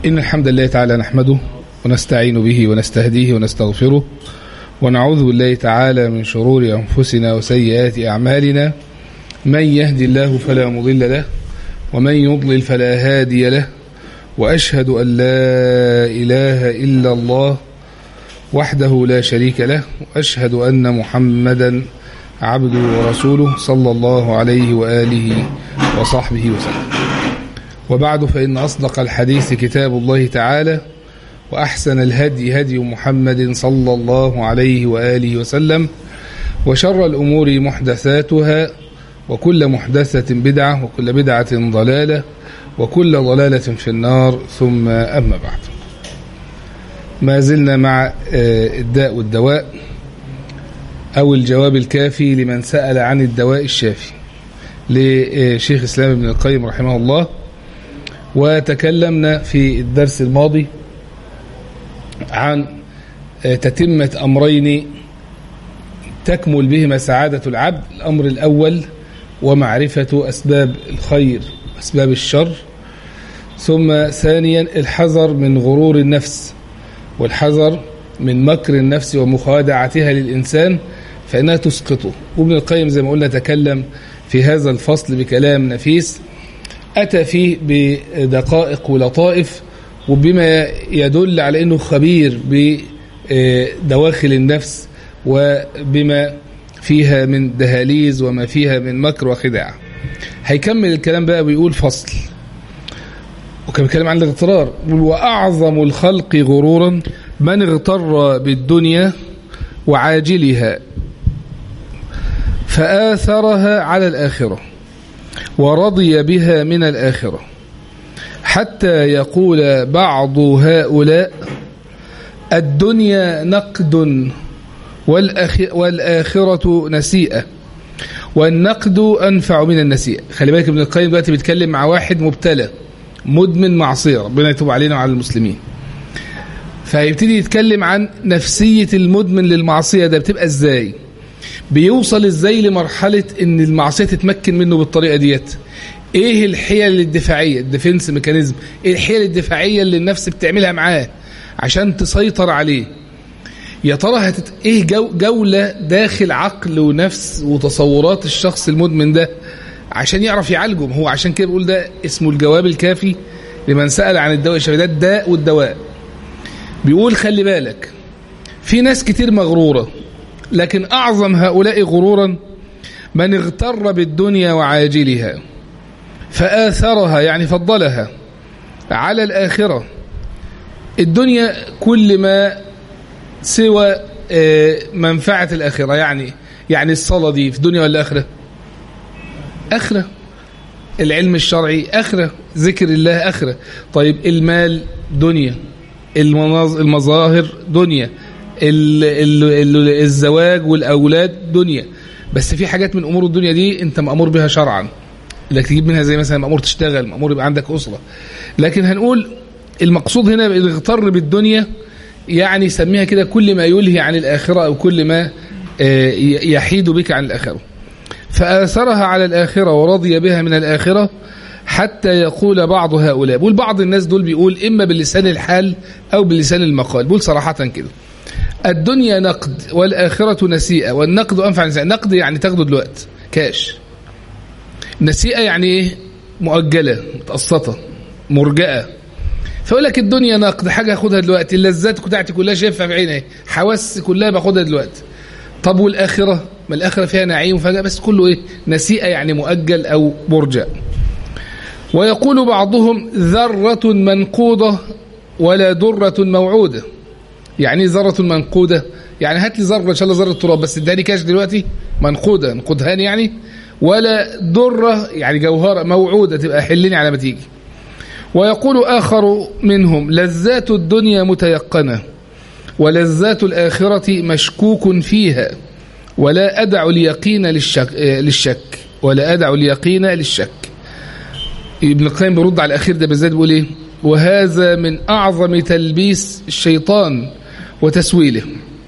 إن الحمد لله تعالى نحمده ونستعين به ونستهديه ونستغفره ونعوذ بالله تعالى من شرور أنفسنا وسيئات أعمالنا من يهدي الله فلا مضل له ومن يضلل فلا هادي له وأشهد أن لا إله إلا الله وحده لا شريك له وأشهد أن محمدا عبده ورسوله صلى الله عليه وآله وصحبه وسلم وبعد فإن أصدق الحديث كتاب الله تعالى وأحسن الهدي هدي محمد صلى الله عليه وآله وسلم وشر الأمور محدثاتها وكل محدثة بدعة وكل بدعة ضلالة وكل ضلالة في النار ثم أما بعد ما زلنا مع الداء والدواء أو الجواب الكافي لمن سأل عن الدواء الشافي لشيخ إسلام ابن القيم رحمه الله وتكلمنا في الدرس الماضي عن تتمة أمرين تكمل بهما سعادة العبد الأمر الأول ومعرفة أسباب الخير أسباب الشر ثم ثانيا الحذر من غرور النفس والحذر من مكر النفس ومخادعتها للإنسان فإنها تسقطه وابن القيم زي ما قلنا تكلم في هذا الفصل بكلام نفيس أتى فيه بدقائق ولطائف وبما يدل على أنه خبير بدواخل النفس وبما فيها من دهاليز وما فيها من مكر وخداع هيكمل الكلام بقى ويقول فصل وكان بيتكلم عن الاغترار وأعظم الخلق غرورا من اغتر بالدنيا وعاجلها فآثرها على الآخرة ورضي بها من الآخرة حتى يقول بعض هؤلاء الدنيا نقد والآخرة نسيئة والنقد أنفع من النسيئة خلي بالك ابن القيم دلوقتي بيتكلم مع واحد مبتلى مدمن معصية ربنا يتوب علينا وعلى المسلمين فهيبتدي يتكلم عن نفسية المدمن للمعصية ده بتبقى ازاي بيوصل ازاي لمرحلة ان المعصية تتمكن منه بالطريقة ديت ايه الحيل الدفاعية الديفنس ميكانيزم ايه الحيل الدفاعية اللي النفس بتعملها معاه عشان تسيطر عليه يا ترى هتت... ايه جو... جولة داخل عقل ونفس وتصورات الشخص المدمن ده عشان يعرف يعالجه هو عشان كده بيقول ده اسمه الجواب الكافي لمن سأل عن الدواء الشافي ده الداء والدواء بيقول خلي بالك في ناس كتير مغرورة لكن أعظم هؤلاء غرورا من اغتر بالدنيا وعاجلها فآثرها يعني فضلها على الآخرة الدنيا كل ما سوى منفعة الآخرة يعني يعني الصلاة دي في دنيا ولا آخرة آخرة العلم الشرعي آخرة ذكر الله آخرة طيب المال دنيا المظاهر دنيا ال ال ال الزواج والأولاد دنيا بس في حاجات من أمور الدنيا دي أنت مأمور بها شرعا لك تجيب منها زي مثلا مأمور تشتغل مأمور يبقى عندك أسرة لكن هنقول المقصود هنا الاغتر بالدنيا يعني سميها كده كل ما يلهي عن الآخرة أو كل ما يحيد بك عن الآخرة فآثرها على الآخرة ورضي بها من الآخرة حتى يقول بعض هؤلاء بقول بعض الناس دول بيقول إما باللسان الحال أو باللسان المقال بقول صراحة كده الدنيا نقد والآخرة نسيئة والنقد أنفع نسيئة نقد يعني تاخده دلوقتي كاش نسيئة يعني إيه مؤجلة متقسطة مرجئة فيقول لك الدنيا نقد حاجة أخدها دلوقتي اللذات بتاعتي كلها شايفها في عيني حواس كلها باخدها دلوقتي طب والآخرة ما الآخرة فيها نعيم وفجأة بس كله إيه نسيئة يعني مؤجل أو مرجع ويقول بعضهم ذرة منقودة ولا درة موعودة يعني ذرة منقودة يعني هات لي ذرة إن شاء الله ذرة تراب بس اداني كاش دلوقتي منقودة نقودهاني يعني ولا درة يعني جوهرة موعودة تبقى حلني على ما تيجي ويقول آخر منهم لذات الدنيا متيقنة ولذات الآخرة مشكوك فيها ولا أدع اليقين للشك, للشك ولا أدع اليقين للشك ابن القيم بيرد على الأخير ده بالذات بيقول إيه وهذا من أعظم تلبيس الشيطان وتسويله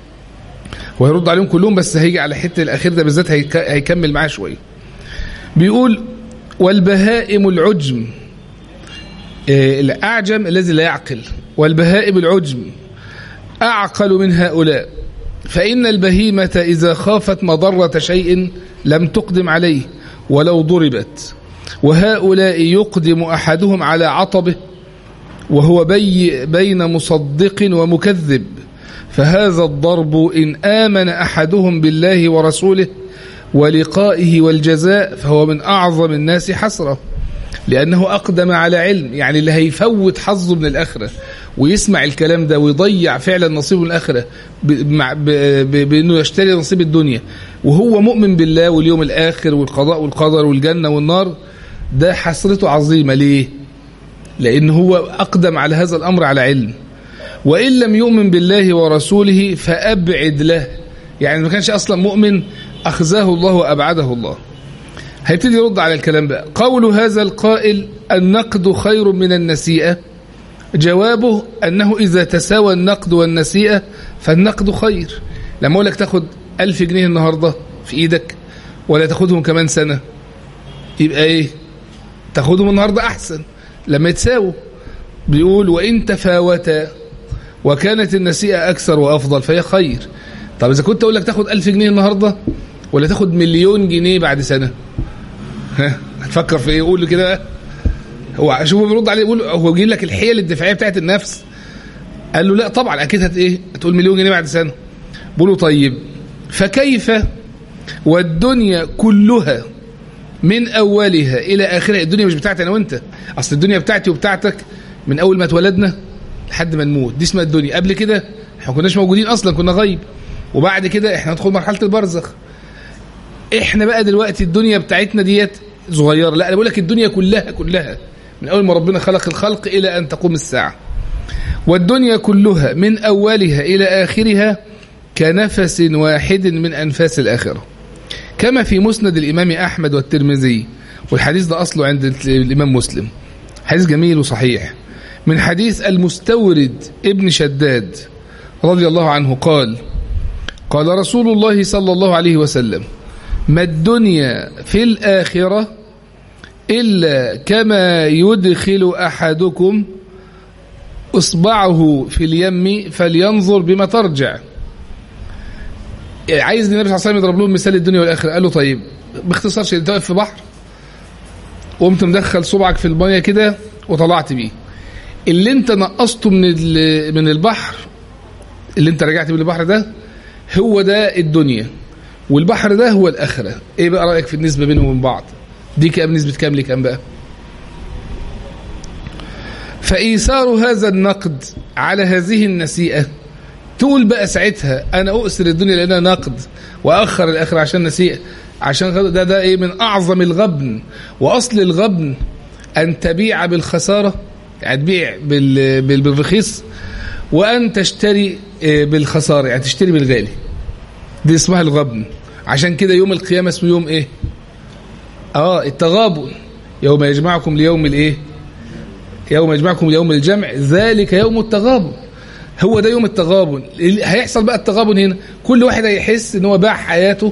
وهيرد عليهم كلهم بس هيجي على حتة الأخير ده بالذات هيكمل معاه شوية بيقول والبهائم العجم آه، الأعجم الذي لا يعقل والبهائم العجم أعقل من هؤلاء فإن البهيمة إذا خافت مضرة شيء لم تقدم عليه ولو ضربت وهؤلاء يقدم أحدهم على عطبه وهو بي بين مصدق ومكذب فهذا الضرب إن آمن أحدهم بالله ورسوله ولقائه والجزاء فهو من أعظم الناس حسرة لأنه أقدم على علم يعني اللي هيفوت حظه من الآخرة ويسمع الكلام ده ويضيع فعلا نصيبه من الآخرة بأنه يشتري نصيب الدنيا وهو مؤمن بالله واليوم الآخر والقضاء والقدر والجنة والنار ده حسرته عظيمة ليه لأن هو أقدم على هذا الأمر على علم وإن لم يؤمن بالله ورسوله فأبعد له يعني ما كانش أصلا مؤمن أخزاه الله وأبعده الله هيبتدي يرد على الكلام بقى قول هذا القائل النقد خير من النسيئة جوابه أنه إذا تساوى النقد والنسيئة فالنقد خير لما أقول لك تاخد ألف جنيه النهاردة في إيدك ولا تاخدهم كمان سنة يبقى إيه تاخدهم النهاردة أحسن لما يتساووا بيقول وإن تفاوتا وكانت النسيئة أكثر وأفضل فهي خير طب إذا كنت أقول لك تاخد ألف جنيه النهاردة ولا تاخد مليون جنيه بعد سنة ها هتفكر في ايه يقول كده هو شوفوا بيرد عليه يقول هو بيجيب لك الحيل الدفاعيه بتاعت النفس قال له لا طبعا اكيد هت ايه هتقول مليون جنيه بعد سنه بيقول له طيب فكيف والدنيا كلها من اولها الى اخرها الدنيا مش بتاعتي انا وانت اصل الدنيا بتاعتي وبتاعتك من اول ما اتولدنا لحد ما نموت دي اسمها الدنيا قبل كده احنا ما كناش موجودين اصلا كنا غيب وبعد كده احنا ندخل مرحله البرزخ احنا بقى دلوقتي الدنيا بتاعتنا ديت صغيره لا انا بقول لك الدنيا كلها كلها من اول ما ربنا خلق الخلق الى ان تقوم الساعه والدنيا كلها من اولها الى اخرها كنفس واحد من انفاس الاخره كما في مسند الامام احمد والترمذي والحديث ده اصله عند الامام مسلم حديث جميل وصحيح من حديث المستورد ابن شداد رضي الله عنه قال قال رسول الله صلى الله عليه وسلم ما الدنيا في الآخرة إلا كما يدخل أحدكم إصبعه في اليم فلينظر بما ترجع عايز النبي صلى الله عليه وسلم يضرب لهم مثال الدنيا والآخرة قال له طيب باختصار شيء انت واقف في بحر وقمت مدخل صبعك في الميه كده وطلعت بيه اللي انت نقصته من من البحر اللي انت رجعت من البحر ده هو ده الدنيا والبحر ده هو الآخرة ايه بقى رأيك في النسبة بينهم وبين بعض دي كام نسبة كام لكام بقى فإيثار هذا النقد على هذه النسيئة تقول بقى ساعتها أنا أؤثر الدنيا لأنها نقد وأخر الآخرة عشان نسيئة عشان ده ده إيه من أعظم الغبن وأصل الغبن أن تبيع بالخسارة يعني تبيع بالرخيص وأن تشتري بالخسارة يعني تشتري بالغالي دي اسمها الغبن عشان كده يوم القيامة اسمه يوم ايه اه التغابن يوم يجمعكم ليوم الايه يوم يجمعكم ليوم الجمع ذلك يوم التغابن هو ده يوم التغابن هيحصل بقى التغابن هنا كل واحد هيحس ان هو باع حياته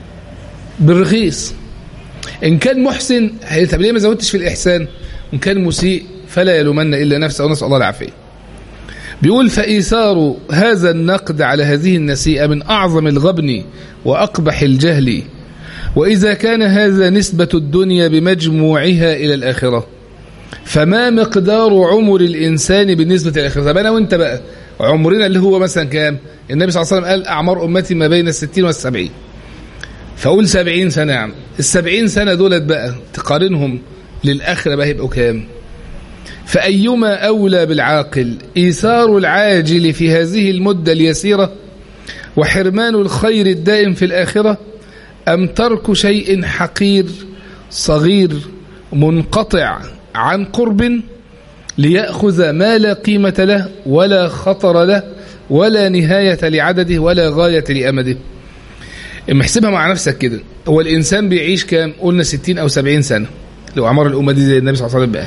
بالرخيص ان كان محسن طب ليه ما زودتش في الاحسان وان كان مسيء فلا يلومن الا نفسه ونسال الله العافيه بيقول فإيثار هذا النقد على هذه النسيئة من أعظم الغبن وأقبح الجهل وإذا كان هذا نسبة الدنيا بمجموعها إلى الآخرة فما مقدار عمر الإنسان بالنسبة إلى الآخرة طب أنا وإنت بقى عمرنا اللي هو مثلا كام النبي صلى الله عليه وسلم قال أعمار أمتي ما بين الستين والسبعين فأقول سبعين سنة يا عم السبعين سنة دولت بقى تقارنهم للآخرة بقى يبقوا كام فأيما أولى بالعاقل إيثار العاجل في هذه المدة اليسيرة وحرمان الخير الدائم في الآخرة أم ترك شيء حقير صغير منقطع عن قرب ليأخذ ما لا قيمة له ولا خطر له ولا نهاية لعدده ولا غاية لأمده محسبها مع نفسك كده هو الإنسان بيعيش كام قلنا 60 أو 70 سنة لو عمر الأمة دي زي النبي صلى الله عليه وسلم بقى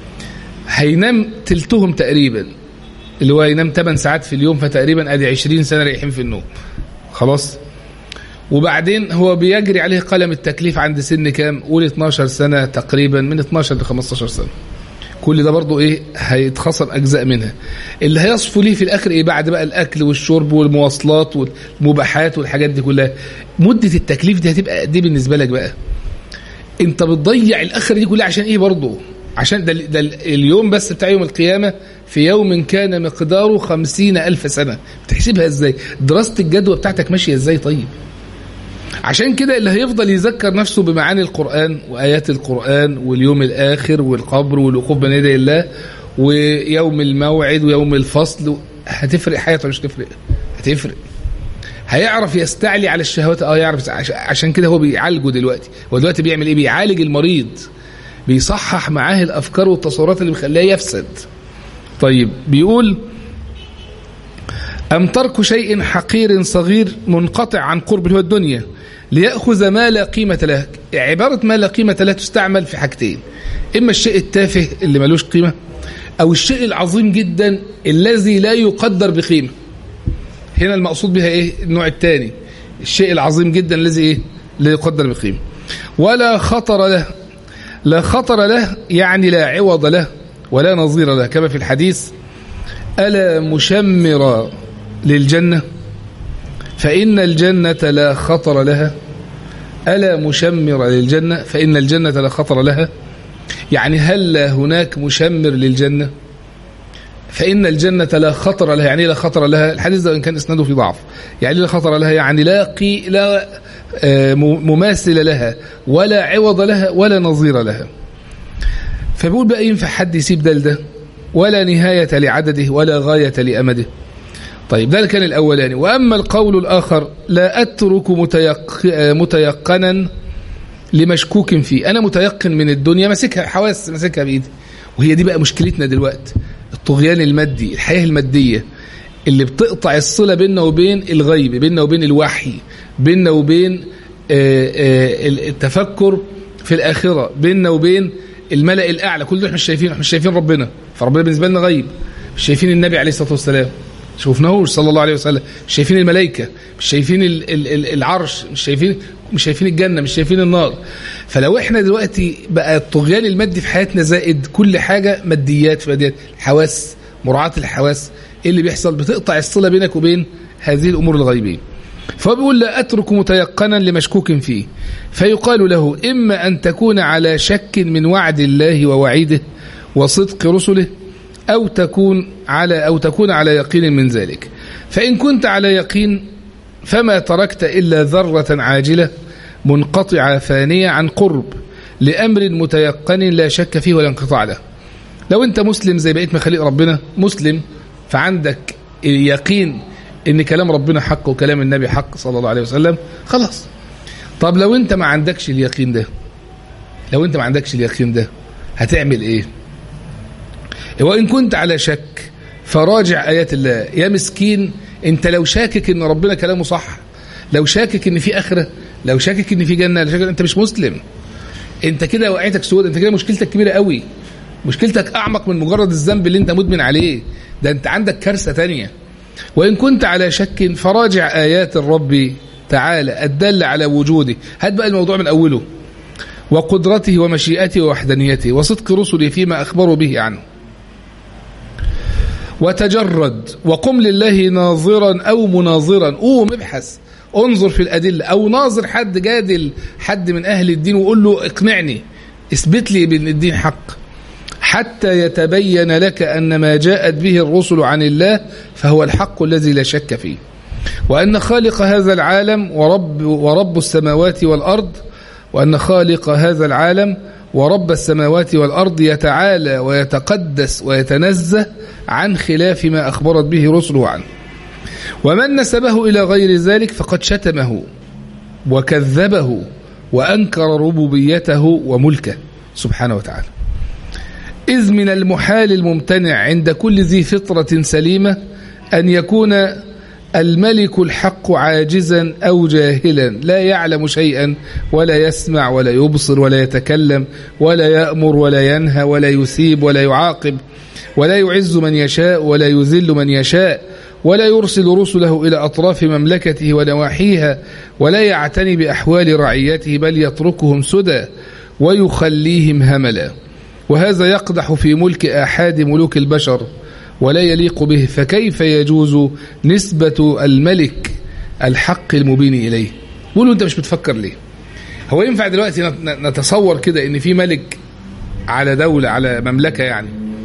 هينام تلتهم تقريبا اللي هو ينام 8 ساعات في اليوم فتقريبا ادي 20 سنه رايحين في النوم خلاص وبعدين هو بيجري عليه قلم التكليف عند سن كام قول 12 سنه تقريبا من 12 ل 15 سنه كل ده برضو ايه هيتخصم اجزاء منها اللي هيصفوا ليه في الاخر ايه بعد بقى الاكل والشرب والمواصلات والمباحات والحاجات دي كلها مده التكليف دي هتبقى قد ايه بالنسبه لك بقى انت بتضيع الاخر دي كلها عشان ايه برضو عشان ده, ده اليوم بس بتاع يوم القيامة في يوم كان مقداره خمسين ألف سنة بتحسبها ازاي دراسة الجدوى بتاعتك ماشية ازاي طيب عشان كده اللي هيفضل يذكر نفسه بمعاني القرآن وآيات القرآن واليوم الآخر والقبر والوقوف بين يدي الله ويوم الموعد ويوم الفصل هتفرق حياته مش تفرق هتفرق هيعرف يستعلي على الشهوات اه يعرف عشان كده هو بيعالجه دلوقتي هو دلوقتي بيعمل ايه بيعالج المريض بيصحح معاه الافكار والتصورات اللي مخليه يفسد طيب بيقول أم ترك شيء حقير صغير منقطع عن قرب اللي هو الدنيا ليأخذ ما لا قيمة له عبارة ما لا قيمة له تستعمل في حاجتين إما الشيء التافه اللي ملوش قيمة أو الشيء العظيم جدا الذي لا يقدر بقيمة هنا المقصود بها إيه النوع الثاني الشيء العظيم جدا الذي إيه لا يقدر بقيمة ولا خطر له لا خطر له يعني لا عوض له ولا نظير له كما في الحديث ألا مشمر للجنة فإن الجنة لا خطر لها ألا مشمر للجنة فإن الجنة لا خطر لها يعني هل هناك مشمر للجنة فإن الجنة لا خطر لها يعني لا خطر لها الحديث ده إن كان إسناده في ضعف يعني لا خطر لها يعني لا, قي لا مماثل لها ولا عوض لها ولا نظير لها فبيقول بقى ينفع حد يسيب ده لده ولا نهاية لعدده ولا غاية لأمده طيب ده كان الأولاني وأما القول الآخر لا أترك متيق... متيقنا لمشكوك فيه أنا متيقن من الدنيا ماسكها حواس ماسكها بإيدي وهي دي بقى مشكلتنا دلوقتي الطغيان المادي الحياة المادية اللي بتقطع الصلة بيننا وبين الغيب بيننا وبين الوحي بيننا وبين التفكر في الآخرة بيننا وبين الملأ الأعلى كل دول مش شايفين مش شايفين ربنا فربنا بالنسبة لنا غيب مش شايفين النبي عليه الصلاة والسلام شوفناهوش صلى الله عليه وسلم مش شايفين الملائكة مش شايفين ال ال ال العرش مش شايفين مش شايفين الجنة مش شايفين النار فلو احنا دلوقتي بقى الطغيان المادي في حياتنا زائد كل حاجة ماديات في ماديات حواس مراعاة الحواس ايه اللي بيحصل بتقطع الصلة بينك وبين هذه الأمور الغيبية فهو بيقول لا أترك متيقنا لمشكوك فيه فيقال له إما أن تكون على شك من وعد الله ووعيده وصدق رسله أو تكون على أو تكون على يقين من ذلك فإن كنت على يقين فما تركت إلا ذرة عاجلة منقطعة فانية عن قرب لأمر متيقن لا شك فيه ولا انقطاع له لو أنت مسلم زي بقية مخاليق ربنا مسلم فعندك يقين ان كلام ربنا حق وكلام النبي حق صلى الله عليه وسلم خلاص طب لو انت ما عندكش اليقين ده لو انت ما عندكش اليقين ده هتعمل ايه وان كنت على شك فراجع ايات الله يا مسكين انت لو شاكك ان ربنا كلامه صح لو شاكك ان في اخره لو شاكك ان في جنه لو شاكك انت مش مسلم انت كده وقعتك سود انت كده مشكلتك كبيره قوي مشكلتك اعمق من مجرد الذنب اللي انت مدمن عليه ده انت عندك كارثه تانية وإن كنت على شك فراجع آيات الرب تعالى الدل على وجوده هات بقى الموضوع من أوله وقدرته ومشيئته ووحدانيته وصدق رسله فيما أخبروا به عنه وتجرد وقم لله ناظرا أو مناظرا قوم ابحث انظر في الأدلة أو ناظر حد جادل حد من أهل الدين وقول له اقنعني اثبت لي بأن الدين حق حتى يتبين لك أن ما جاءت به الرسل عن الله فهو الحق الذي لا شك فيه وأن خالق هذا العالم ورب, ورب السماوات والأرض وأن خالق هذا العالم ورب السماوات والأرض يتعالى ويتقدس ويتنزه عن خلاف ما أخبرت به رسله عنه ومن نسبه إلى غير ذلك فقد شتمه وكذبه وأنكر ربوبيته وملكه سبحانه وتعالى إذ من المحال الممتنع عند كل ذي فطرة سليمة أن يكون الملك الحق عاجزا أو جاهلا لا يعلم شيئا ولا يسمع ولا يبصر ولا يتكلم ولا يأمر ولا ينهى ولا يثيب ولا يعاقب ولا يعز من يشاء ولا يذل من يشاء ولا يرسل رسله إلى أطراف مملكته ونواحيها ولا يعتني بأحوال رعيته بل يتركهم سدى ويخليهم هملا وهذا يقدح في ملك آحاد ملوك البشر ولا يليق به فكيف يجوز نسبة الملك الحق المبين إليه قولوا أنت مش بتفكر ليه هو ينفع دلوقتي نتصور كده ان في ملك على دولة على مملكة يعني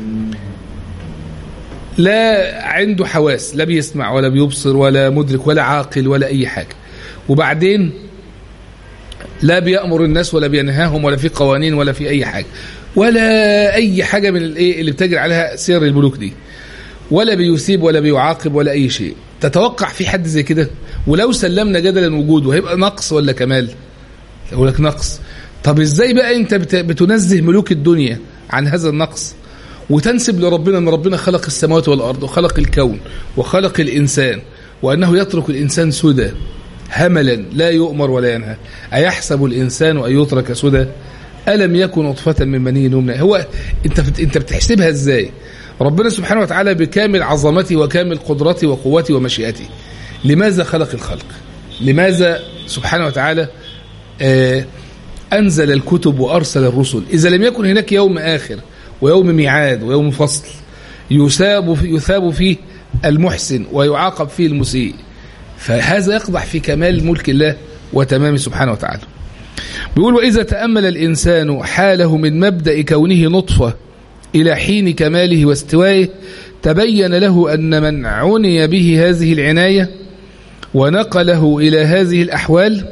لا عنده حواس لا بيسمع ولا بيبصر ولا مدرك ولا عاقل ولا أي حاجة وبعدين لا بيأمر الناس ولا بينهاهم ولا في قوانين ولا في أي حاجة ولا أي حاجة من الايه اللي بتجري عليها سير الملوك دي ولا بيثيب ولا بيعاقب ولا أي شيء تتوقع في حد زي كده ولو سلمنا جدلا وجوده هيبقى نقص ولا كمال يقول لك نقص طب ازاي بقى انت بتنزه ملوك الدنيا عن هذا النقص وتنسب لربنا ان ربنا خلق السماوات والارض وخلق الكون وخلق الانسان وانه يترك الانسان سدى هملا لا يؤمر ولا ينهى ايحسب الانسان ان يترك سدى الم يكن نطفه من مني يمنى هو انت انت بتحسبها ازاي ربنا سبحانه وتعالى بكامل عظمته وكامل قدرته وقوته ومشيئته لماذا خلق الخلق لماذا سبحانه وتعالى آه أنزل الكتب وأرسل الرسل إذا لم يكن هناك يوم آخر ويوم ميعاد ويوم فصل يثاب يثاب فيه المحسن ويعاقب فيه المسيء فهذا يقضح في كمال ملك الله وتمام سبحانه وتعالى بيقول وإذا تأمل الإنسان حاله من مبدأ كونه نطفة إلى حين كماله واستوائه تبين له أن من عني به هذه العناية ونقله إلى هذه الأحوال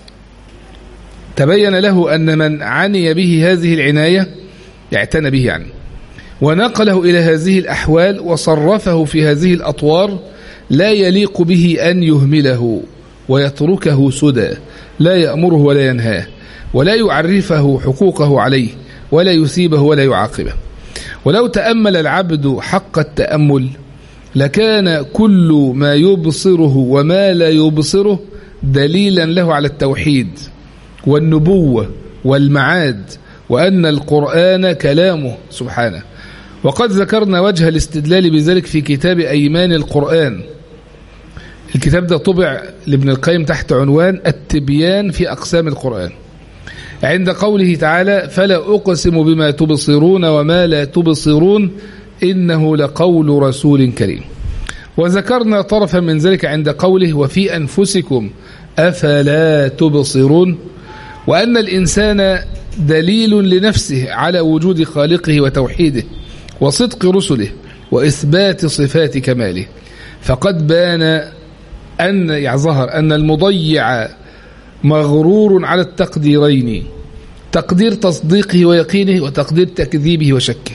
تبين له أن من عني به هذه العناية اعتنى به يعني ونقله إلى هذه الأحوال وصرفه في هذه الأطوار لا يليق به أن يهمله ويتركه سدى لا يأمره ولا ينهاه ولا يعرفه حقوقه عليه ولا يثيبه ولا يعاقبه ولو تأمل العبد حق التأمل لكان كل ما يبصره وما لا يبصره دليلا له على التوحيد والنبوة والمعاد وأن القرآن كلامه سبحانه وقد ذكرنا وجه الاستدلال بذلك في كتاب أيمان القرآن الكتاب ده طبع لابن القيم تحت عنوان التبيان في أقسام القرآن عند قوله تعالى فلا أقسم بما تبصرون وما لا تبصرون إنه لقول رسول كريم وذكرنا طرفا من ذلك عند قوله وفي أنفسكم أفلا تبصرون وأن الإنسان دليل لنفسه على وجود خالقه وتوحيده وصدق رسله وإثبات صفات كماله فقد بان أن يظهر أن المضيع مغرور على التقديرين تقدير تصديقه ويقينه وتقدير تكذيبه وشكه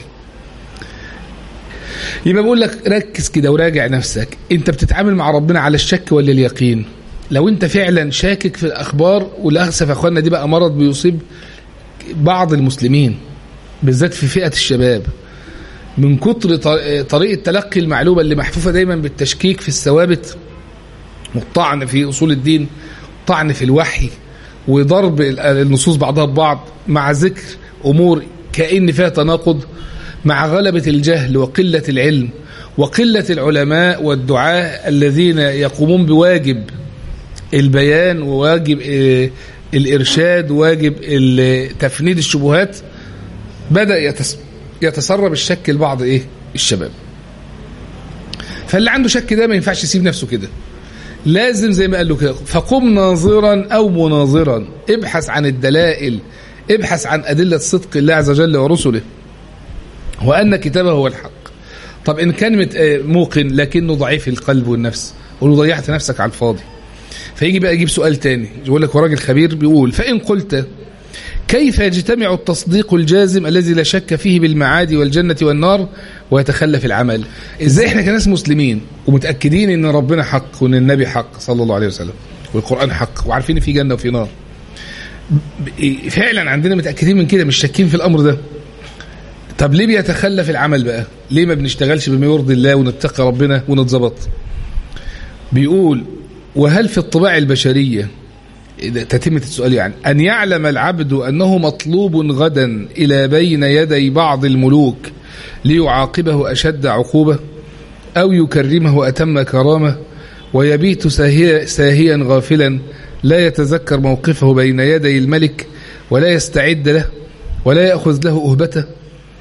يبقى بقول لك ركز كده وراجع نفسك انت بتتعامل مع ربنا على الشك ولا اليقين لو انت فعلا شاكك في الاخبار وللاسف يا اخوانا دي بقى مرض بيصيب بعض المسلمين بالذات في فئه الشباب من كتر طريقه تلقي المعلومه اللي محفوفه دايما بالتشكيك في الثوابت والطعن في اصول الدين طعن في الوحي وضرب النصوص بعضها ببعض مع ذكر امور كأن فيها تناقض مع غلبة الجهل وقلة العلم وقلة العلماء والدعاة الذين يقومون بواجب البيان وواجب الإرشاد وواجب تفنيد الشبهات بدأ يتسرب الشك لبعض إيه الشباب فاللي عنده شك ده ما ينفعش يسيب نفسه كده لازم زي ما قال له كده فقم ناظرا أو مناظرا ابحث عن الدلائل ابحث عن أدلة صدق الله عز وجل ورسله وأن كتابه هو الحق طب إن كان موقن لكنه ضعيف القلب والنفس قول له ضيعت نفسك على الفاضي فيجي بقى يجيب سؤال تاني يقول لك وراجل خبير بيقول فإن قلت كيف يجتمع التصديق الجازم الذي لا شك فيه بالمعاد والجنة والنار ويتخلف العمل ازاي احنا كناس مسلمين ومتأكدين ان ربنا حق وان النبي حق صلى الله عليه وسلم والقرآن حق وعارفين في جنة وفي نار فعلا عندنا متأكدين من كده مش شاكين في الأمر ده طب ليه بيتخلف العمل بقى ليه ما بنشتغلش بما يرضي الله ونتقي ربنا ونتظبط بيقول وهل في الطباع البشرية تتمة السؤال يعني أن يعلم العبد أنه مطلوب غدا إلى بين يدي بعض الملوك ليعاقبه أشد عقوبة أو يكرمه أتم كرامة ويبيت ساهيا, ساهيا غافلا لا يتذكر موقفه بين يدي الملك ولا يستعد له ولا يأخذ له أهبته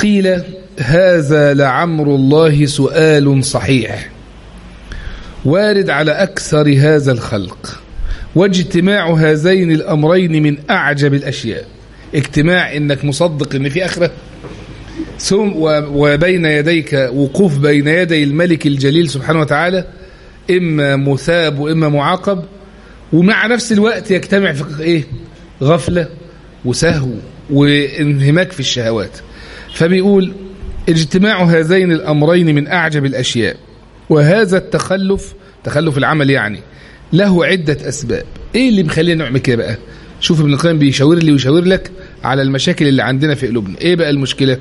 قيل هذا لعمر الله سؤال صحيح وارد على أكثر هذا الخلق واجتماع هذين الأمرين من أعجب الأشياء اجتماع إنك مصدق إن في آخرة ثم وبين يديك وقوف بين يدي الملك الجليل سبحانه وتعالى إما مثاب وإما معاقب ومع نفس الوقت يجتمع في إيه غفلة وسهو وانهماك في الشهوات فبيقول اجتماع هذين الأمرين من أعجب الأشياء وهذا التخلف تخلف العمل يعني له عدة أسباب إيه اللي مخلينا نعمل كده بقى شوف ابن القيم بيشاور لي ويشاور لك على المشاكل اللي عندنا في قلوبنا إيه بقى المشكلة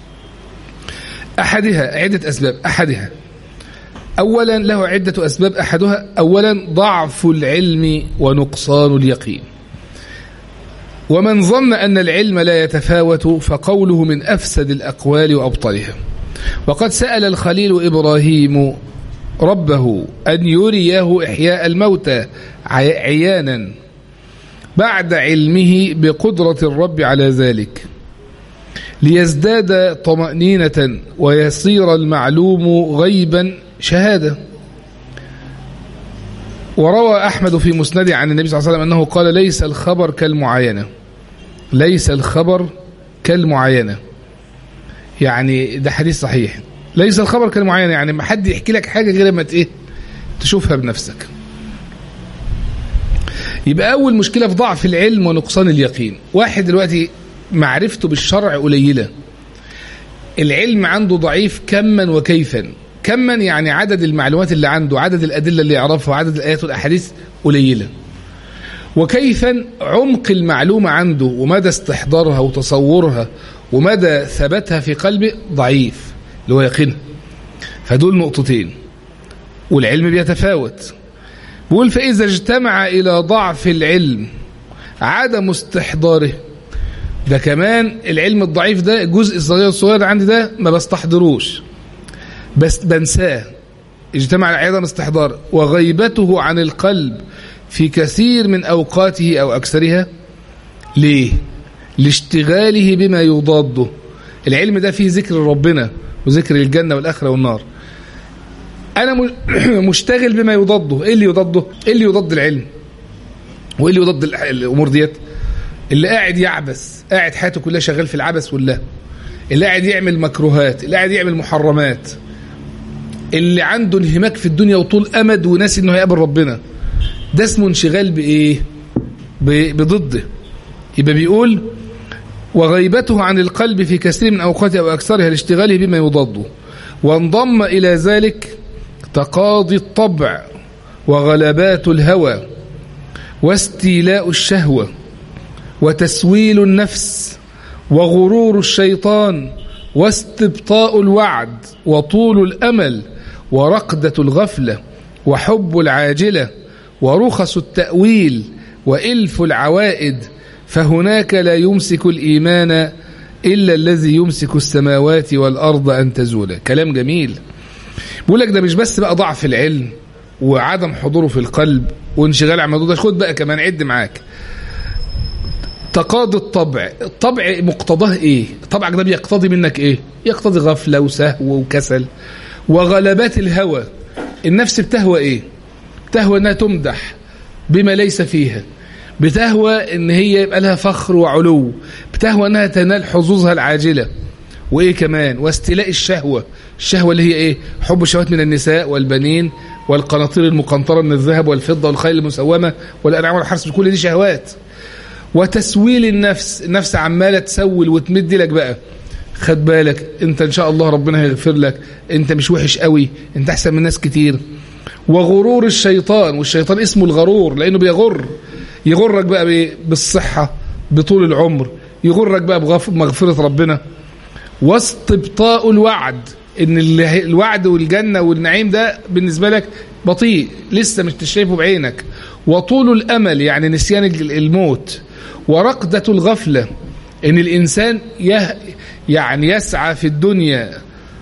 أحدها عدة أسباب أحدها أولا له عدة أسباب أحدها أولا ضعف العلم ونقصان اليقين ومن ظن أن العلم لا يتفاوت فقوله من أفسد الأقوال وأبطلها وقد سأل الخليل إبراهيم ربه أن يريه إحياء الموتى عيانا بعد علمه بقدرة الرب على ذلك ليزداد طمأنينة ويصير المعلوم غيبا شهادة وروى أحمد في مسنده عن النبي صلى الله عليه وسلم أنه قال ليس الخبر كالمعاينة ليس الخبر كالمعاينة يعني ده حديث صحيح ليس الخبر كالمعاينة يعني ما حد يحكي لك حاجة غير ما ايه تشوفها بنفسك يبقى أول مشكلة في ضعف العلم ونقصان اليقين واحد دلوقتي معرفته بالشرع قليلة العلم عنده ضعيف كما وكيفا كما يعني عدد المعلومات اللي عنده عدد الأدلة اللي يعرفها عدد الآيات والأحاديث قليلة وكيفا عمق المعلومة عنده ومدى استحضارها وتصورها ومدى ثباتها في قلبه ضعيف اللي هو يقينها فدول نقطتين والعلم بيتفاوت بيقول فإذا اجتمع إلى ضعف العلم عدم استحضاره ده كمان العلم الضعيف ده الجزء الصغير الصغير عندي ده ما بستحضروش بس بنساه اجتمع عدم استحضار وغيبته عن القلب في كثير من أوقاته أو أكثرها ليه لاشتغاله بما يضاده العلم ده فيه ذكر ربنا وذكر الجنة والآخرة والنار أنا مشتغل بما يضاده إيه اللي يضاده إيه اللي يضاد العلم وإيه اللي يضاد الأمور ديت اللي قاعد يعبس قاعد حياته كلها شغال في العبس والله اللي قاعد يعمل مكروهات اللي قاعد يعمل محرمات اللي عنده انهماك في الدنيا وطول أمد وناسي إنه هيقابل ربنا ده اسمه انشغال بإيه بضده يبقى بيقول وغيبته عن القلب في كثير من أوقاته أو أكثرها لاشتغاله بما يضاده وانضم إلى ذلك تقاضي الطبع وغلبات الهوى واستيلاء الشهوة وتسويل النفس وغرور الشيطان واستبطاء الوعد وطول الأمل ورقدة الغفلة وحب العاجلة ورخص التأويل وإلف العوائد فهناك لا يمسك الإيمان إلا الذي يمسك السماوات والأرض أن تزولا كلام جميل بيقول لك ده مش بس بقى ضعف العلم وعدم حضوره في القلب وانشغال على الموضوع ده خد بقى كمان عد معاك تقاضي الطبع الطبع مقتضاه ايه طبعك ده بيقتضي منك ايه يقتضي غفلة وسهو وكسل وغلبات الهوى النفس بتهوى ايه بتهوى انها تمدح بما ليس فيها بتهوى ان هي يبقى لها فخر وعلو بتهوى انها تنال حظوظها العاجلة وايه كمان واستيلاء الشهوة الشهوة اللي هي ايه حب الشهوات من النساء والبنين والقناطير المقنطرة من الذهب والفضة والخيل المسومة والأنعام والحرث كل دي شهوات وتسويل النفس النفس عمالة تسول وتمد لك بقى خد بالك انت ان شاء الله ربنا هيغفر لك انت مش وحش قوي انت احسن من ناس كتير وغرور الشيطان والشيطان اسمه الغرور لانه بيغر يغرك بقى بالصحة بطول العمر يغرك بقى بمغفرة ربنا واستبطاء الوعد ان الوعد والجنة والنعيم ده بالنسبة لك بطيء لسه مش شايفه بعينك وطول الأمل يعني نسيان الموت ورقدة الغفلة ان الإنسان يه يعني يسعى في الدنيا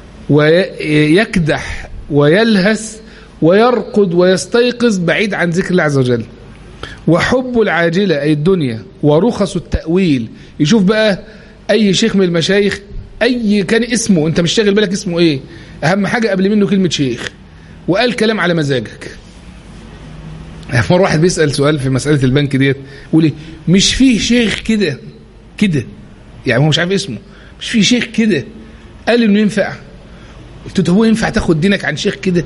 ويكدح ويلهث ويرقد ويستيقظ بعيد عن ذكر الله عز وجل وحب العاجلة أي الدنيا ورخص التأويل يشوف بقى أي شيخ من المشايخ اي كان اسمه انت مش شاغل بالك اسمه ايه اهم حاجه قبل منه كلمه شيخ وقال كلام على مزاجك مره واحد بيسال سؤال في مساله البنك ديت يقول لي مش فيه شيخ كده كده يعني هو مش عارف اسمه مش فيه شيخ كده قال انه ينفع قلت له هو ينفع تاخد دينك عن شيخ كده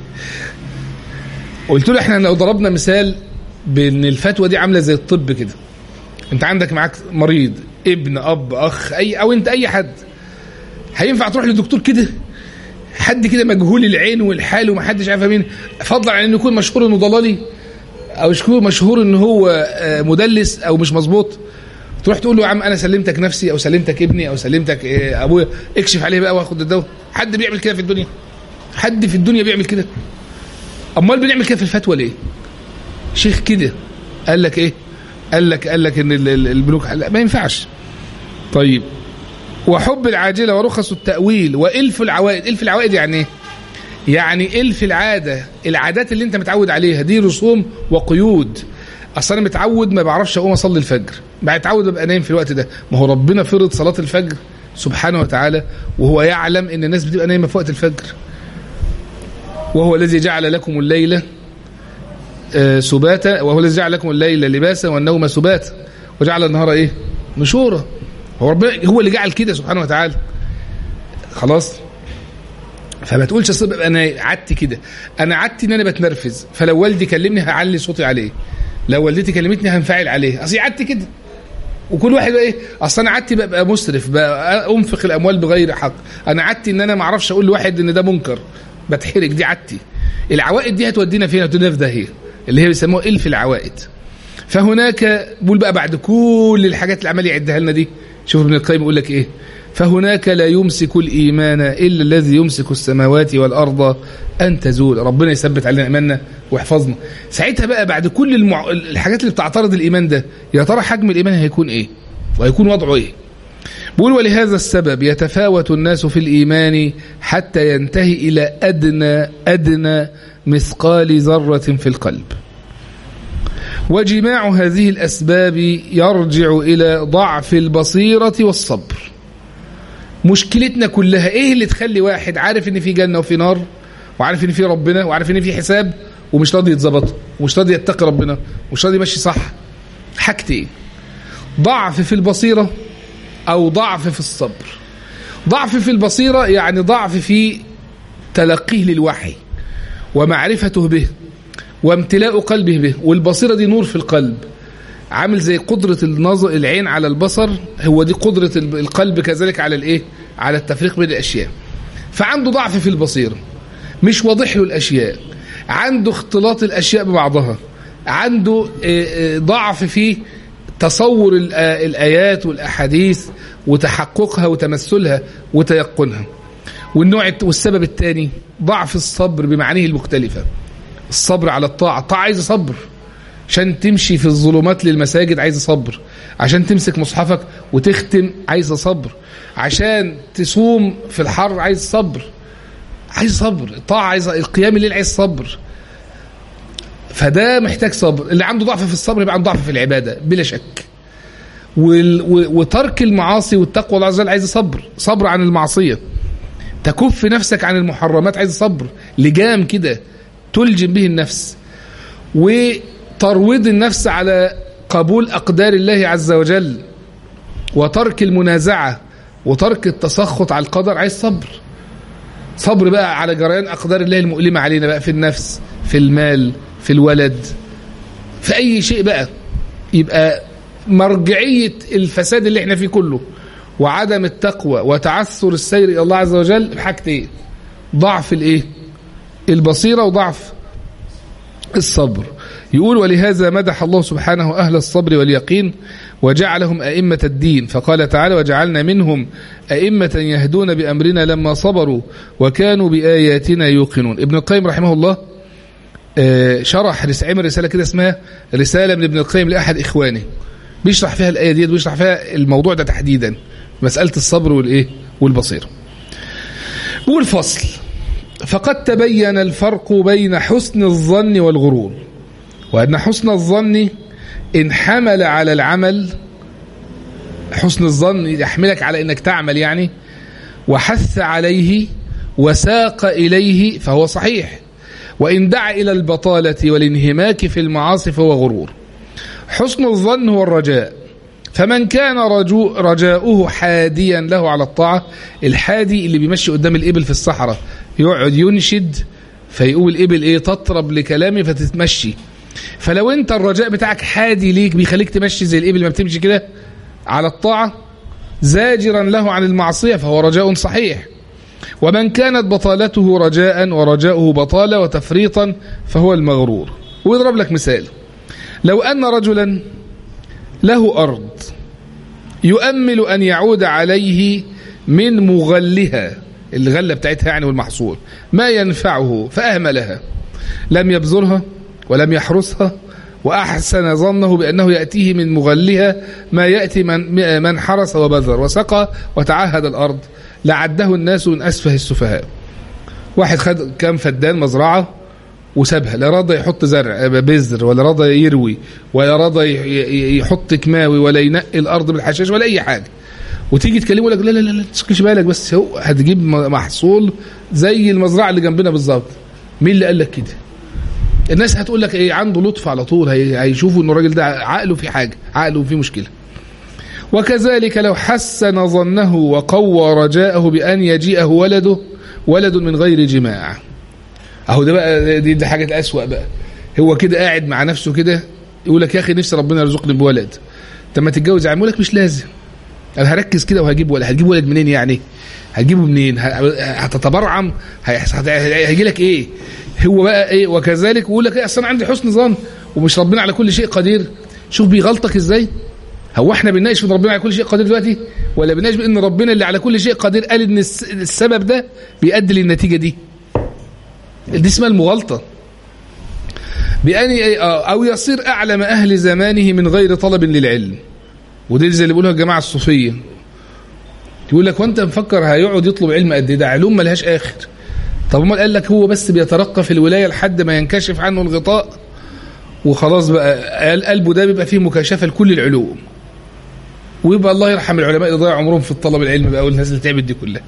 قلت له احنا لو ضربنا مثال بان الفتوى دي عامله زي الطب كده انت عندك معاك مريض ابن اب اخ اي او انت اي حد هينفع تروح لدكتور كده حد كده مجهول العين والحال ومحدش عارف مين فضلا عن انه يكون مشهور انه ضلالي او يكون مشهور ان هو مدلس او مش مظبوط تروح تقول له يا عم انا سلمتك نفسي او سلمتك ابني او سلمتك ابويا اكشف عليه بقى واخد الدواء حد بيعمل كده في الدنيا حد في الدنيا بيعمل كده امال بنعمل كده في الفتوى ليه شيخ كده قال لك ايه قال لك قال لك ان البنوك لا ما ينفعش طيب وحب العاجله ورخص التاويل والف العوائد الف العوائد يعني ايه يعني الف العاده العادات اللي انت متعود عليها دي رسوم وقيود اصل انا متعود ما بعرفش اقوم اصلي الفجر متعود ابقى نايم في الوقت ده ما هو ربنا فرض صلاه الفجر سبحانه وتعالى وهو يعلم ان الناس بتبقى نايمه في وقت الفجر وهو الذي جعل لكم الليل سباتا وهو الذي جعل لكم الليل لباسا والنوم سباتا وجعل النهار ايه نشورا هو ربنا هو اللي جعل كده سبحانه وتعالى خلاص فما تقولش اصل انا عدت كده انا عدت ان انا بتنرفز فلو والدي كلمني هعلي صوتي عليه لو والدتي كلمتني هنفعل عليه اصل عدت كده وكل واحد بقى ايه اصل انا عدت ببقى مسرف بقى انفق الاموال بغير حق انا عدت ان انا ما اعرفش اقول لواحد ان ده منكر بتحرج دي عدتي العوائد دي هتودينا فين هتودينا في داهيه اللي هي بيسموها الف العوائد فهناك بقول بقى بعد كل الحاجات اللي عمال يعدها لنا دي شوف ابن القيم يقول لك ايه فهناك لا يمسك الايمان الا الذي يمسك السماوات والارض ان تزول ربنا يثبت علينا ايماننا ويحفظنا ساعتها بقى بعد كل المع... الحاجات اللي بتعترض الايمان ده يا ترى حجم الايمان هيكون ايه وهيكون وضعه ايه بيقول ولهذا السبب يتفاوت الناس في الإيمان حتى ينتهي إلى أدنى أدنى مثقال ذرة في القلب وجماع هذه الأسباب يرجع إلى ضعف البصيرة والصبر مشكلتنا كلها إيه اللي تخلي واحد عارف إن في جنة وفي نار وعارف إن في ربنا وعارف إن في حساب ومش راضي يتظبط ومش راضي يتقي ربنا ومش راضي يمشي صح حاجتين ضعف في البصيره أو ضعف في الصبر ضعف في البصيرة يعني ضعف في تلقيه للوحي ومعرفته به وامتلاء قلبه به والبصيرة دي نور في القلب عامل زي قدرة النظر العين على البصر هو دي قدرة القلب كذلك على الايه على التفريق بين الأشياء فعنده ضعف في البصيرة مش واضح له الأشياء عنده اختلاط الأشياء ببعضها عنده ضعف في تصور الآيات والأحاديث وتحققها وتمثلها وتيقنها والنوع والسبب الثاني ضعف الصبر بمعانيه المختلفة الصبر على الطاعة الطاعة عايزة صبر عشان تمشي في الظلمات للمساجد عايزة صبر عشان تمسك مصحفك وتختم عايزة صبر عشان تصوم في الحر عايز صبر عايز صبر الطاعة عايزة القيام الليل عايز صبر فده محتاج صبر اللي عنده ضعف في الصبر يبقى عنده ضعف في العبادة بلا شك وترك المعاصي والتقوى الله عز وجل عايز صبر صبر عن المعصية تكف نفسك عن المحرمات عايز صبر لجام كده تلجم به النفس وترويض النفس على قبول أقدار الله عز وجل وترك المنازعة وترك التسخط على القدر عايز صبر صبر بقى على جريان أقدار الله المؤلمة علينا بقى في النفس في المال في الولد في أي شيء بقى يبقى مرجعية الفساد اللي احنا فيه كله وعدم التقوى وتعثر السير إلى الله عز وجل بحاجتين ضعف الايه البصيرة وضعف الصبر يقول ولهذا مدح الله سبحانه أهل الصبر واليقين وجعلهم أئمة الدين فقال تعالى وجعلنا منهم أئمة يهدون بأمرنا لما صبروا وكانوا بآياتنا يوقنون ابن القيم رحمه الله شرح عمل رسالة كده اسمها رسالة من ابن القيم لأحد إخوانه بيشرح فيها الآية دي وبيشرح فيها الموضوع ده تحديدا مسألة الصبر والإيه والبصير والفصل فقد تبين الفرق بين حسن الظن والغرور وأن حسن الظن إن حمل على العمل حسن الظن يحملك على أنك تعمل يعني وحث عليه وساق إليه فهو صحيح وإن دعا إلى البطالة والانهماك في المعاصي فهو غرور حسن الظن هو الرجاء فمن كان رجو رجاؤه حاديا له على الطاعة الحادي اللي بيمشي قدام الإبل في الصحراء يقعد ينشد فيقول الإبل إيه تطرب لكلامي فتتمشي فلو انت الرجاء بتاعك حادي ليك بيخليك تمشي زي الإبل ما بتمشي كده على الطاعة زاجرا له عن المعصية فهو رجاء صحيح ومن كانت بطالته رجاء ورجاؤه بطالة وتفريطا فهو المغرور ويضرب لك مثال لو أن رجلا له أرض يؤمل أن يعود عليه من مغلها الغلة بتاعتها يعني والمحصول ما ينفعه فأهملها لم يبذرها ولم يحرسها وأحسن ظنه بأنه يأتيه من مغلها ما يأتي من, من حرس وبذر وسقى وتعهد الأرض لعده الناس من أسفه السفهاء واحد خد كام فدان مزرعة وسابها لا راضى يحط زرع بذر ولا راضى يروي ولا راضى يحط كماوي ولا ينقي الارض بالحشاش ولا اي حاجه وتيجي تكلمه لك لا لا لا لا تشكيش بالك بس هو هتجيب محصول زي المزرعه اللي جنبنا بالظبط مين اللي قال لك كده الناس هتقول لك ايه عنده لطف على طول هيشوفوا ان الراجل ده عقله في حاجه عقله في مشكله وكذلك لو حسن ظنه وقوى رجاءه بأن يجيئه ولده ولد من غير جماع اهو ده بقى دي, دي حاجة الأسوأ بقى هو كده قاعد مع نفسه كده يقول لك يا أخي نفسي ربنا يرزقني بولد طب ما تتجوز يقول لك مش لازم انا هركز كده وهجيب ولد هتجيب ولد منين يعني هتجيبه منين هتتبرعم هيجي لك ايه هو بقى ايه وكذلك يقول لك ايه اصل انا عندي حسن ظن ومش ربنا على كل شيء قدير شوف بيغلطك ازاي هو احنا بنناقش ان ربنا على كل شيء قدير دلوقتي ولا بنناقش ان ربنا اللي على كل شيء قدير قال ان السبب ده بيؤدي للنتيجه دي دي اسمها المغالطه بأن او يصير اعلم اهل زمانه من غير طلب للعلم ودي زي اللي بيقولها الجماعه الصوفيه يقول لك وانت مفكر هيقعد يطلب علم قد ده علوم ملهاش اخر طب امال قال لك هو بس بيترقى في الولايه لحد ما ينكشف عنه الغطاء وخلاص بقى قلبه ده بيبقى فيه مكاشفه لكل العلوم ويبقى الله يرحم العلماء اللي ضيع عمرهم في الطلب العلم بقى والناس اللي تعبت دي كلها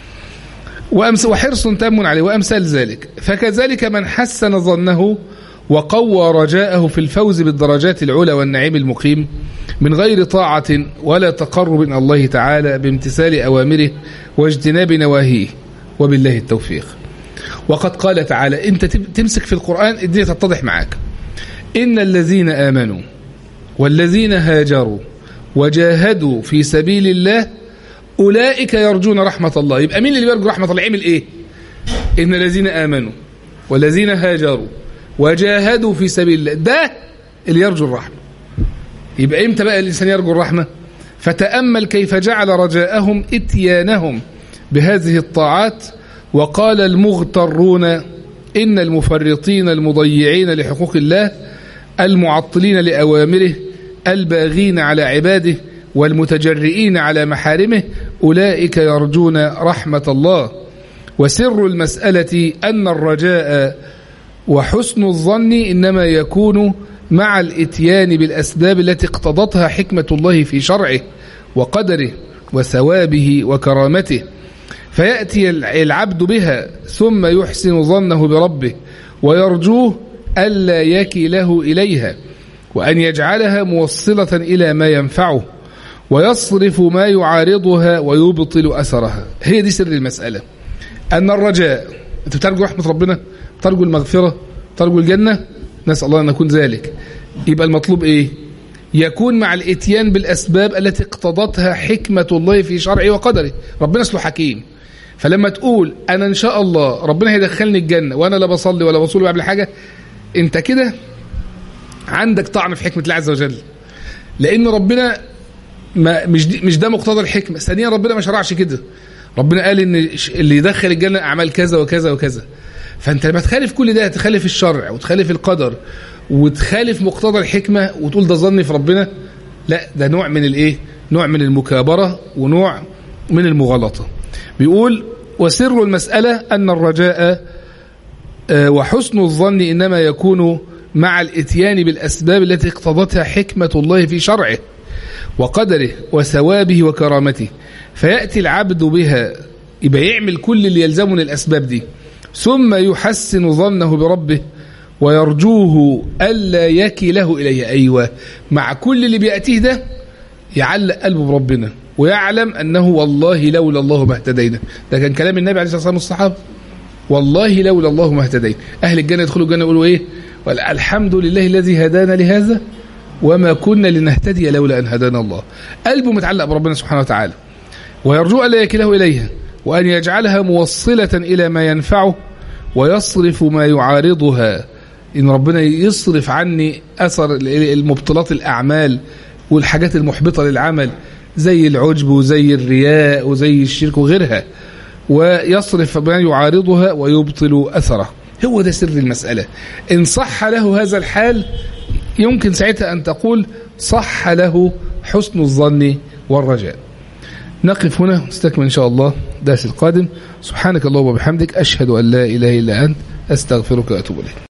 وأمس وحرص تام عليه وأمثال ذلك فكذلك من حسن ظنه وقوى رجاءه في الفوز بالدرجات العلى والنعيم المقيم من غير طاعة ولا تقرب إلى الله تعالى بامتثال أوامره واجتناب نواهيه وبالله التوفيق وقد قال تعالى أنت تمسك في القرآن الدنيا تتضح معاك إن الذين آمنوا والذين هاجروا وجاهدوا في سبيل الله أولئك يرجون رحمة الله يبقى مين اللي بيرجو رحمة الله عمل إيه إن الذين آمنوا والذين هاجروا وجاهدوا في سبيل الله ده اللي يرجو الرحمة يبقى إمتى بقى الإنسان يرجو الرحمة فتأمل كيف جعل رجاءهم إتيانهم بهذه الطاعات وقال المغترون إن المفرطين المضيعين لحقوق الله المعطلين لأوامره الباغين على عباده والمتجرئين على محارمه أولئك يرجون رحمة الله وسر المسألة أن الرجاء وحسن الظن إنما يكون مع الاتيان بالأسباب التي اقتضتها حكمة الله في شرعه وقدره وثوابه وكرامته فيأتي العبد بها ثم يحسن ظنه بربه ويرجوه ألا يكله إليها وأن يجعلها موصلة إلى ما ينفعه ويصرف ما يعارضها ويبطل أثرها هي دي سر المسألة أن الرجاء أنت بترجو رحمة ربنا ترجو المغفرة ترجو الجنة نسأل الله أن نكون ذلك يبقى المطلوب إيه يكون مع الاتيان بالأسباب التي اقتضتها حكمة الله في شرعه وقدره ربنا اسمه حكيم فلما تقول أنا إن شاء الله ربنا هيدخلني الجنة وأنا لا بصلي ولا بصلي ولا بعمل حاجة أنت كده عندك طعن في حكمة الله عز وجل لأن ربنا ما مش دي مش ده مقتضى الحكمة ثانيا ربنا ما شرعش كده ربنا قال ان اللي يدخل الجنة اعمال كذا وكذا وكذا فانت لما تخالف كل ده تخالف الشرع وتخالف القدر وتخالف مقتضى الحكمة وتقول ده ظني في ربنا لا ده نوع من الايه نوع من المكابرة ونوع من المغالطة بيقول وسر المسألة أن الرجاء وحسن الظن إنما يكون مع الاتيان بالأسباب التي اقتضتها حكمة الله في شرعه وقدره وثوابه وكرامته فيأتي العبد بها يبقى يعمل كل اللي يلزمه من الأسباب دي ثم يحسن ظنه بربه ويرجوه ألا يكله إليه أيوة مع كل اللي بيأتيه ده يعلق قلبه بربنا ويعلم أنه والله لولا الله ما اهتدينا ده كان كلام النبي عليه الصلاة والسلام والصحابة والله لولا الله ما اهتدينا أهل الجنة يدخلوا الجنة يقولوا إيه الحمد لله الذي هدانا لهذا وما كنا لنهتدي لولا أن هدانا الله قلبه متعلق بربنا سبحانه وتعالى ويرجو ألا يكله إليها وأن يجعلها موصلة إلى ما ينفعه ويصرف ما يعارضها إن ربنا يصرف عني أثر المبطلات الأعمال والحاجات المحبطة للعمل زي العجب وزي الرياء وزي الشرك وغيرها ويصرف ما يعارضها ويبطل أثره هو ده سر المسألة إن صح له هذا الحال يمكن ساعتها أن تقول صح له حسن الظن والرجاء نقف هنا نستكمل إن شاء الله درس القادم سبحانك اللهم وبحمدك أشهد أن لا إله إلا أنت أستغفرك وأتوب إليك